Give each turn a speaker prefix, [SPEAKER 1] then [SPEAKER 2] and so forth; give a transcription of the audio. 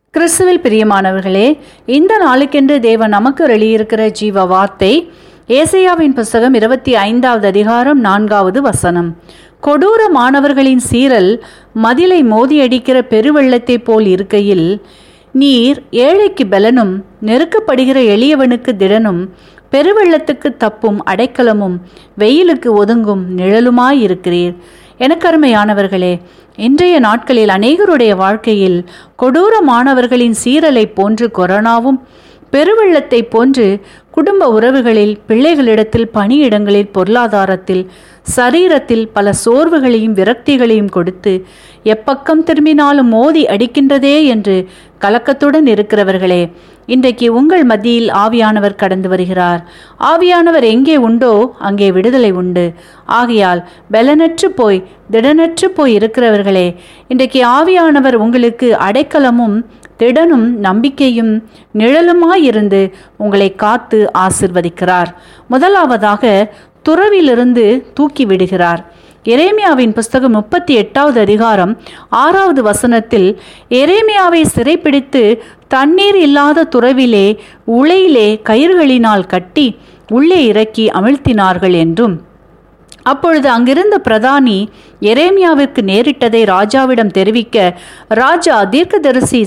[SPEAKER 1] கிறிஸ்துவில் பிரியமானவர்களே இந்த நாளுக்கென்று தேவன் நமக்கு எழுதியிருக்கிற ஜீவ வார்த்தை ஏசையாவின் புஸ்தகம் இருபத்தி ஐந்தாவது அதிகாரம் நான்காவது வசனம் கொடூர மாணவர்களின் சீரல் மதிலை மோதியடிக்கிற பெருவெள்ளத்தைப் போல் இருக்கையில் நீர் ஏழைக்கு பலனும் நெருக்கப்படுகிற எளியவனுக்கு திடனும் பெருவெள்ளத்துக்கு தப்பும் அடைக்கலமும் வெயிலுக்கு ஒதுங்கும் நிழலுமாயிருக்கிறீர் எனக்கருமையானவர்களே இன்றைய நாட்களில் அநேகருடைய வாழ்க்கையில் கொடூரமானவர்களின் சீரலை போன்று கொரோனாவும் பெருவெள்ளத்தை போன்று குடும்ப உறவுகளில் பிள்ளைகளிடத்தில் பணியிடங்களில் பொருளாதாரத்தில் சரீரத்தில் பல சோர்வுகளையும் விரக்திகளையும் கொடுத்து எப்பக்கம் திரும்பினாலும் மோதி அடிக்கின்றதே என்று கலக்கத்துடன் இருக்கிறவர்களே இன்றைக்கு உங்கள் மத்தியில் ஆவியானவர் கடந்து வருகிறார் ஆவியானவர் எங்கே உண்டோ அங்கே விடுதலை உண்டு ஆகையால் பலனற்று போய் திடனற்று போய் இருக்கிறவர்களே இன்றைக்கு ஆவியானவர் உங்களுக்கு அடைக்கலமும் திடனும் நம்பிக்கையும் நிழலுமாயிருந்து உங்களை காத்து ஆசிர்வதிக்கிறார் முதலாவதாக துறவிலிருந்து தூக்கி விடுகிறார் எரேமியாவின் புஸ்தகம் முப்பத்தி எட்டாவது அதிகாரம் ஆறாவது வசனத்தில் எரேமியாவை சிறைப்பிடித்து தண்ணீர் இல்லாத துறவிலே உளையிலே கயிறுகளினால் கட்டி உள்ளே இறக்கி அமிழ்த்தினார்கள் என்றும் அப்பொழுது அங்கிருந்த பிரதானி எரேமியாவிற்கு நேரிட்டதை ராஜாவிடம் தெரிவிக்க ராஜா தீர்க்கதரிசி